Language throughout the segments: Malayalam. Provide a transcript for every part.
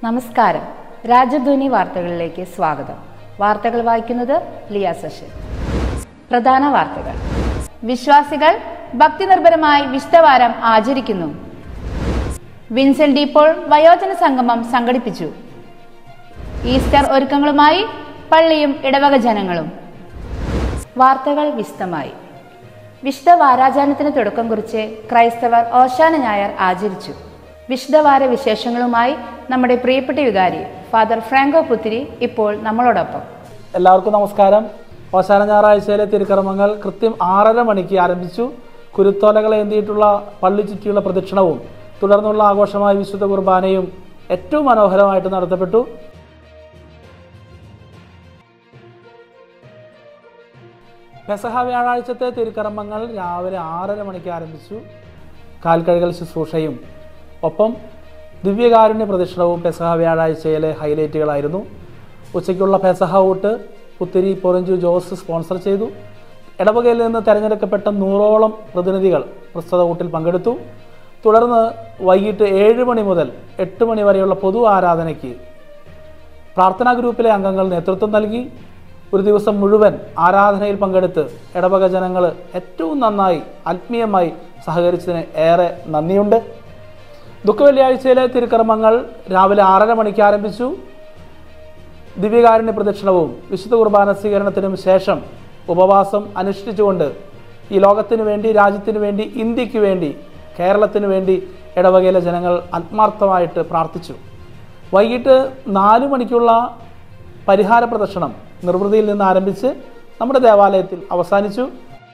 നമസ്കാരം രാജധ്വനി വാർത്തകളിലേക്ക് സ്വാഗതം വാർത്തകൾ വായിക്കുന്നത് ലിയ സഷ്യൻ പ്രധാന വാർത്തകൾ വിശ്വാസികൾ ഭക്തിനിർഭരമായി വിശുദ്ധവാരം ആചരിക്കുന്നു വിൻസെന്റ് ഡീപ്പോൾ വയോജന സംഗമം സംഘടിപ്പിച്ചു ഈസ്റ്റർ ഒരുക്കങ്ങളുമായി പള്ളിയും ഇടവക ജനങ്ങളും വാർത്തകൾ വിശദമായി വിശുദ്ധ വാരാചാരണത്തിന് തുടക്കം കുറിച്ച് ക്രൈസ്തവർ ഓശാന ഞായർ ആചരിച്ചു വിശുദ്ധവാര വിശേഷങ്ങളുമായി നമ്മുടെ പ്രിയപ്പെട്ട വികാരി ഫാദർ ഫ്രാങ്കോ പുത്തിരി ഇപ്പോൾ നമ്മളോടൊപ്പം എല്ലാവർക്കും നമസ്കാരം അവസാന ഞായറാഴ്ചയിലെ തിരുക്കർമ്മങ്ങൾ കൃത്യം ആറര മണിക്ക് ആരംഭിച്ചു കുരുത്തോലകൾ ഏന്തിയിട്ടുള്ള പള്ളി ചുറ്റിയുള്ള പ്രദക്ഷിണവും തുടർന്നുള്ള ആഘോഷമായ വിശുദ്ധ കുർബാനയും ഏറ്റവും മനോഹരമായിട്ട് നടത്തപ്പെട്ടു പെസഹ വ്യാഴാഴ്ചത്തെ തിരുക്കർമ്മങ്ങൾ രാവിലെ ആറര മണിക്ക് ആരംഭിച്ചു കാൽക്കഴുകൽ ശുശ്രൂഷയും ഒപ്പം ദിവ്യകാരുണ്യ പ്രദക്ഷിണവും പെസഹ വ്യാഴാഴ്ചയിലെ ഹൈലൈറ്റുകളായിരുന്നു ഉച്ചയ്ക്കുള്ള പെസഹ ഊട്ട് പുത്തിരി പൊറിഞ്ചു ജോസ് സ്പോൺസർ ചെയ്തു ഇടവകയിൽ നിന്ന് തെരഞ്ഞെടുക്കപ്പെട്ട നൂറോളം പ്രതിനിധികൾ പ്രസ്തുത ഊട്ടിൽ പങ്കെടുത്തു തുടർന്ന് വൈകിട്ട് ഏഴ് മണി മുതൽ എട്ട് മണി വരെയുള്ള പൊതു ആരാധനയ്ക്ക് പ്രാർത്ഥനാ ഗ്രൂപ്പിലെ അംഗങ്ങൾ നേതൃത്വം നൽകി ഒരു ദിവസം മുഴുവൻ ആരാധനയിൽ പങ്കെടുത്ത് ഇടവക ജനങ്ങൾ ഏറ്റവും നന്നായി ആത്മീയമായി സഹകരിച്ചതിന് ഏറെ നന്ദിയുണ്ട് ദുഃഖവെള്ളിയാഴ്ചയിലെ തിരുക്കർമ്മങ്ങൾ രാവിലെ ആറര മണിക്ക് ആരംഭിച്ചു ദിവ്യകാരുണ്യ പ്രദക്ഷിണവും വിശുദ്ധ കുർബാന സ്വീകരണത്തിനും ശേഷം ഉപവാസം അനുഷ്ഠിച്ചുകൊണ്ട് ഈ ലോകത്തിനു വേണ്ടി രാജ്യത്തിനു വേണ്ടി ഇന്ത്യക്ക് വേണ്ടി കേരളത്തിനു വേണ്ടി ഇടവകയിലെ ജനങ്ങൾ ആത്മാർത്ഥമായിട്ട് പ്രാർത്ഥിച്ചു വൈകിട്ട് നാലു മണിക്കുള്ള പരിഹാര പ്രദർശനം നിർവൃതിയിൽ നിന്ന് ആരംഭിച്ച് നമ്മുടെ ദേവാലയത്തിൽ അവസാനിച്ചു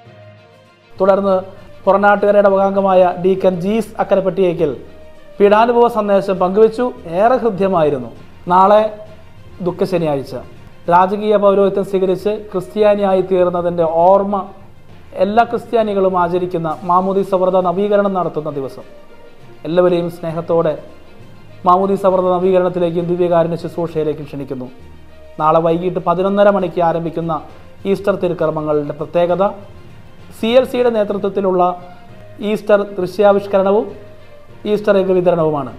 തുടർന്ന് പുറനാട്ടുകാരുടെ അവകാംഗമായ ഡീക്കൻ ജീസ് അക്കരപ്പട്ടിയേക്കൽ പീഡാനുഭവ സന്ദേശം പങ്കുവച്ചു ഏറെ ഹൃദ്യമായിരുന്നു നാളെ ദുഃഖശനിയാഴ്ച രാജകീയ പൗരോഹിത്യം സ്വീകരിച്ച് ക്രിസ്ത്യാനിയായി തീർന്നതിൻ്റെ ഓർമ്മ എല്ലാ ക്രിസ്ത്യാനികളും ആചരിക്കുന്ന മാമുദി സവ്രത നവീകരണം നടത്തുന്ന ദിവസം എല്ലാവരെയും സ്നേഹത്തോടെ മാമുദി സവ്രത നവീകരണത്തിലേക്കും ദിവ്യകാരുണ്യ ശുശ്രൂഷയിലേക്കും ക്ഷണിക്കുന്നു നാളെ വൈകിട്ട് പതിനൊന്നര മണിക്ക് ആരംഭിക്കുന്ന ഈസ്റ്റർ തിരുക്കർമ്മങ്ങളുടെ പ്രത്യേകത സി എൽ സിയുടെ നേതൃത്വത്തിലുള്ള ഈസ്റ്റർ ദൃശ്യാവിഷ്കരണവും ഈസ്റ്റർ എഗ് വിതരണവുമാണ്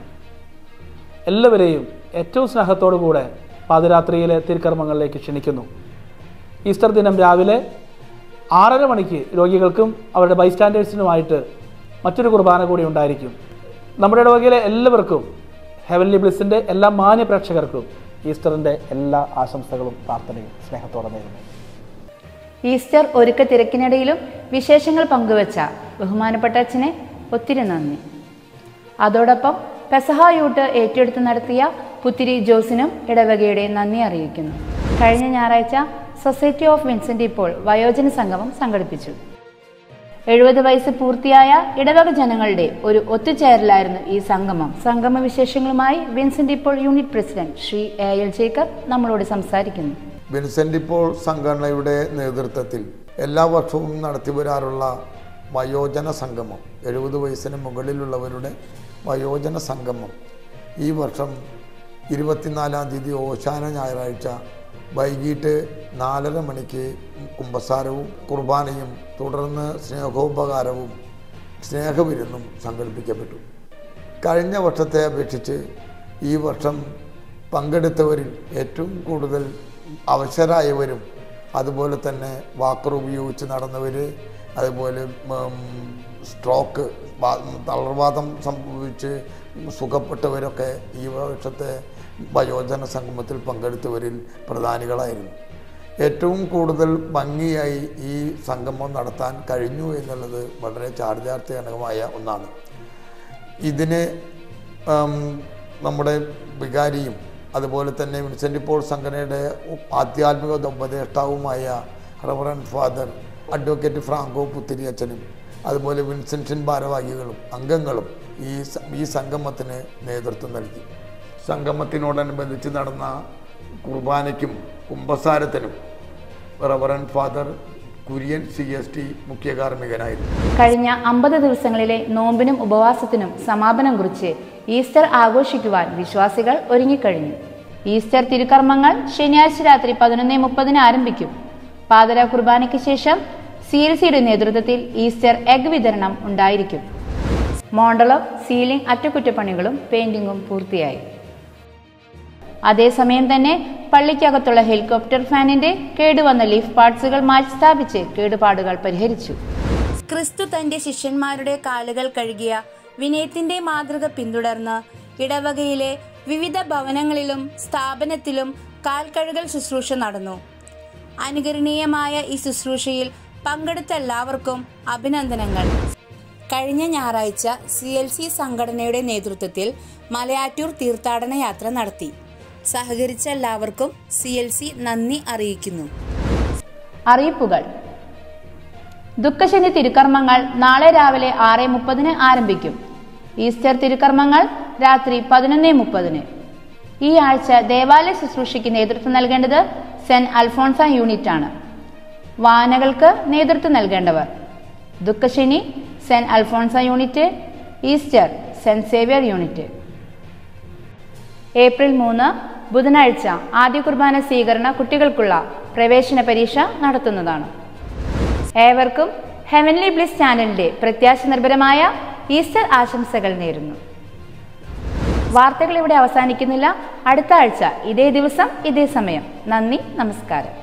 എല്ലാവരെയും ഏറ്റവും സ്നേഹത്തോടു കൂടെ പാതിരാത്രിയിലെ തിരുക്കർമ്മങ്ങളിലേക്ക് ക്ഷണിക്കുന്നു ഈസ്റ്റർ ദിനം രാവിലെ ആറര മണിക്ക് രോഗികൾക്കും അവരുടെ ബൈസ്റ്റാൻഡേഴ്സിനുമായിട്ട് മറ്റൊരു കുർബാന കൂടി ഉണ്ടായിരിക്കും നമ്മുടെ ഇടവകയിലെ എല്ലാവർക്കും ഹെവൻലി ബ്ലിസിൻ്റെ എല്ലാ മാന്യ പ്രേക്ഷകർക്കും ഈസ്റ്ററിൻ്റെ എല്ലാ ആശംസകളും പ്രാർത്ഥനയും സ്നേഹത്തോടെ നേരുന്നു ഈസ്റ്റർ ഒരുക്ക തിരക്കിനിടയിലും വിശേഷങ്ങൾ പങ്കുവച്ച ബഹുമാനപ്പെട്ട അച്ഛനെ ഒത്തിരി നന്ദി അതോടൊപ്പം പെസഹ യൂട്ട് ഏറ്റെടുത്ത് നടത്തിയ പുത്തിരി ജോസിനും ഇടവകയുടെ നന്ദി അറിയിക്കുന്നു കഴിഞ്ഞ ഞായറാഴ്ച സൊസൈറ്റി ഓഫ് വിൻസെന്റ് ഇപ്പോൾ വയോജന സംഗമം സംഘടിപ്പിച്ചു എഴുപത് വയസ്സ് പൂർത്തിയായ ഇടവക ജനങ്ങളുടെ ഒരു ഒത്തുചേരലായിരുന്നു ഈ സംഗമം സംഗമ വിശേഷങ്ങളുമായി വിൻസെന്റ് ഇപ്പോൾ unit president Shri A L Jacob നമ്മളോട് സംസാരിക്കുന്നു വിൻസെൻ്റ് ഇപ്പോൾ സംഘടനയുടെ നേതൃത്വത്തിൽ എല്ലാ വർഷവും നടത്തി വരാറുള്ള വയോജന സംഗമം എഴുപത് വയസ്സിന് മുകളിലുള്ളവരുടെ വയോജന സംഗമം ഈ വർഷം ഇരുപത്തിനാലാം തീയതി ഓശാന ഞായറാഴ്ച വൈകിട്ട് നാലര മണിക്ക് കുമ്പസാരവും കുർബാനയും തുടർന്ന് സ്നേഹോപകാരവും സ്നേഹവിരുന്നും സംഘടിപ്പിക്കപ്പെട്ടു കഴിഞ്ഞ വർഷത്തെ അപേക്ഷിച്ച് ഈ വർഷം പങ്കെടുത്തവരിൽ ഏറ്റവും കൂടുതൽ അവശരായവരും അതുപോലെ തന്നെ വാക്കർ ഉപയോഗിച്ച് നടന്നവർ അതുപോലെ ഉം, സ്ട്രോക്ക് വാ- തളർവാദം സംഭവിച്ച് സുഖപ്പെട്ടവരൊക്കെ ഈ വർഷത്തെ വയോജന സംഗമത്തിൽ പങ്കെടുത്തവരിൽ പ്രധാനികളായിരുന്നു ഏറ്റവും കൂടുതൽ ഭംഗിയായി ഈ സംഗമം നടത്താൻ കഴിഞ്ഞു എന്നുള്ളത് വളരെ ചാരിതാർത്ഥ്യജനകമായ ഒന്നാണ് ഇതിന് ഉം, നമ്മുടെ വികാരിയും അതുപോലെ തന്നെ വിൻസെൻ്റ് പോൾ സംഘടനയുടെ ആധ്യാത്മിക ഉപദേഷ്ടാവുമായ reverend father advocate Franco Puthiri അച്ഛനും അതുപോലെ വിൻസെൻഷൻ ഭാരവാഹികളും അംഗങ്ങളും ഈ സ- ഈ സംഗമത്തിന് നേതൃത്വം നൽകി സംഗമത്തിനോടനുബന്ധിച്ച് നടന്ന കുർബാനയ്ക്കും കുംഭസാരത്തിനും reverend father Kurian C S T മുഖ്യ കാർമ്മികനായിരുന്നു കഴിഞ്ഞ അമ്പത് ദിവസങ്ങളിലെ നോമ്പിനും ഉപവാസത്തിനും സമാപനം കുറിച്ച് ഈസ്റ്റർ ആഘോഷിക്കുവാൻ വിശ്വാസികൾ ഒരുങ്ങിക്കഴിഞ്ഞു ഈസ്റ്റർ തിരുക്കർമ്മങ്ങൾ ശനിയാഴ്ച രാത്രി പതിനൊന്ന് മുപ്പതിന് ആരംഭിക്കും പാതര കുർബാനയ്ക്ക് ശേഷം സി എൽ സിയുടെ നേതൃത്വത്തിൽ ഈസ്റ്റർ എഗ് വിതരണം ഉണ്ടായിരിക്കും മോണ്ടലം സീലിംഗ് അറ്റകുറ്റപ്പണികളും പെയിന്റിങ്ങും പൂർത്തിയായി അതേസമയം തന്നെ പള്ളിക്കകത്തുള്ള ഹെലികോപ്റ്റർ ഫാനിന്റെ കേടുവന്ന ലീഫ് പാർട്സുകൾ മാറ്റി സ്ഥാപിച്ച് കേടുപാടുകൾ പരിഹരിച്ചു ക്രിസ്തു തന്റെ ശിഷ്യന്മാരുടെ കാലുകൾ കഴുകിയ വിനയത്തിന്റെ മാതൃക പിന്തുടർന്ന് ഇടവകയിലെ വിവിധ ഭവനങ്ങളിലും സ്ഥാപനത്തിലും കാൽക്കഴുകൽ ശുശ്രൂഷ നടന്നു അനുകരണീയമായ ഈ ശുശ്രൂഷയിൽ പങ്കെടുത്ത എല്ലാവർക്കും അഭിനന്ദനങ്ങൾ കഴിഞ്ഞ ഞായറാഴ്ച സി എൽ സി സംഘടനയുടെ നേതൃത്വത്തിൽ മലയാറ്റൂർ തീർത്ഥാടന യാത്ര നടത്തി സഹകരിച്ച എല്ലാവർക്കും സി എൽ സി നന്ദി അറിയിക്കുന്നു അറിയിപ്പുകൾ ദുഃഖശനി തിരുക്കർമ്മങ്ങൾ നാളെ രാവിലെ ആറ് മുപ്പതിന് ആരംഭിക്കും ഈസ്റ്റർ തിരുക്കർമ്മങ്ങൾ രാത്രി പതിനൊന്ന് മുപ്പതിന് ഈ ആഴ്ച ദേവാലയ ശുശ്രൂഷയ്ക്ക് നേതൃത്വം നൽകേണ്ടത് സെന്റ് അൽഫോൺസ യൂണിറ്റ് ആണ് വായനകൾക്ക് നേതൃത്വം നൽകേണ്ടവർ ദുഃഖശനി saint Alphonsa unit Easter saint Xavier unit April മൂന്ന് ബുധനാഴ്ച ആദ്യ കുർബാന സ്വീകരണ കുട്ടികൾക്കുള്ള പ്രവേശന പരീക്ഷ നടത്തുന്നതാണ് ഏവർക്കും ഹെവൻലി ബ്ലിസ് ചാനലിന്റെ പ്രത്യാശ നിർഭരമായ ഈസ്റ്റർ ആശംസകൾ നേരുന്നു വാർത്തകൾ ഇവിടെ അവസാനിക്കുന്നില്ല അടുത്ത ആഴ്ച ഇതേ ദിവസം ഇതേ സമയം നന്ദി നമസ്കാരം